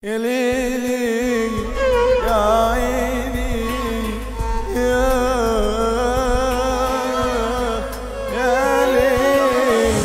يا ليلي يا عيني يا يا ليلي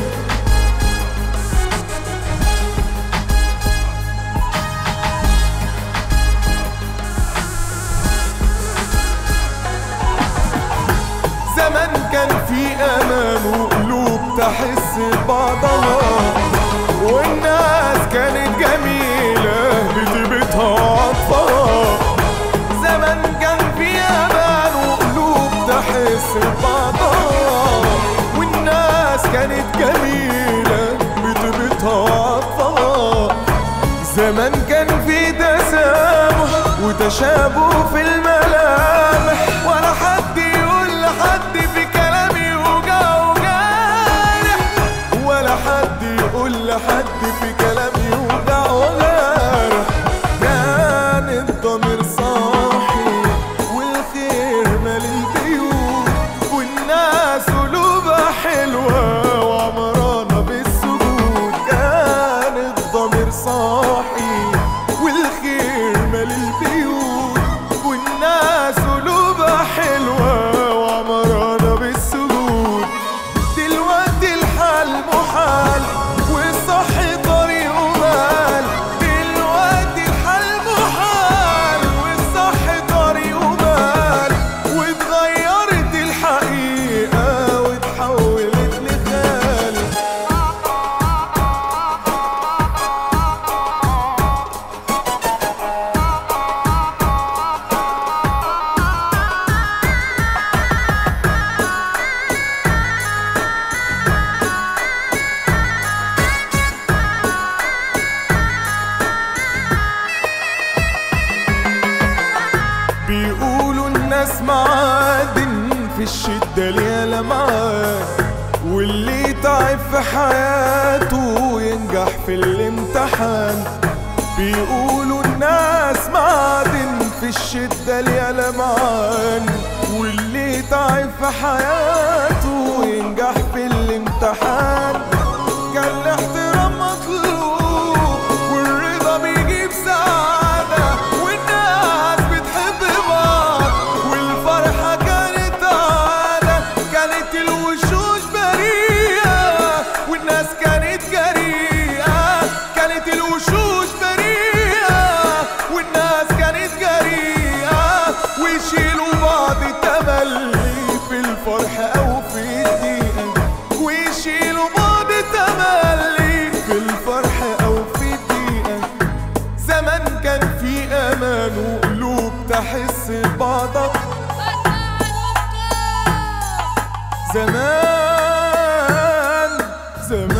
زمان كان في امان وقلوب تحس ببعضها والناس كانت جميلة بطيبتها عطفها زمان كان في امان وقلوب تحس ببعضها والناس كانت جميلة بطيبتها عطفها زمان كان في تسامح وتشابه في الملامح ولا حد يقول لحد في كلام يوجع وجارح ولا حد يقول لحد في كلام يوجع وجارح كان الضمير صاحي والخير مال البيوت والناس قلوبها حلوة وعمرانة بالسجود كان الضمير صاحي والخير مال البيوت والناس قلوبها حلوة وعمرانة بالسجود دلوقتي الحال محال والصح طريقه مال دلوقتي الحال محال والصح طريقه مال واتغيرت الحقيقة واتحولت لخيال بيقولوا الناس معادن في الشدة ليها لمعان واللي تعب في حياته ينجح في الامتحان بيقولوا الناس معادن في الشدة ليها لمعان واللي تعب في حياته ينجح في الامتحان كان الاحترام مطلوب والرضا بيجيب سعادة والناس بتحب بعض والفرحة كانت عادة كانت الوشوش بريئة والناس كانت جريئة كانت الوشوش بريئة والناس كانت جريئة ويشيلوا بعض تملي في الفرح أو في الضيقة ويشيلوا بعض تملي في الفرح أو في الضيقة زمان كان في أمان وقلوب تحس ببعضها زمان زمان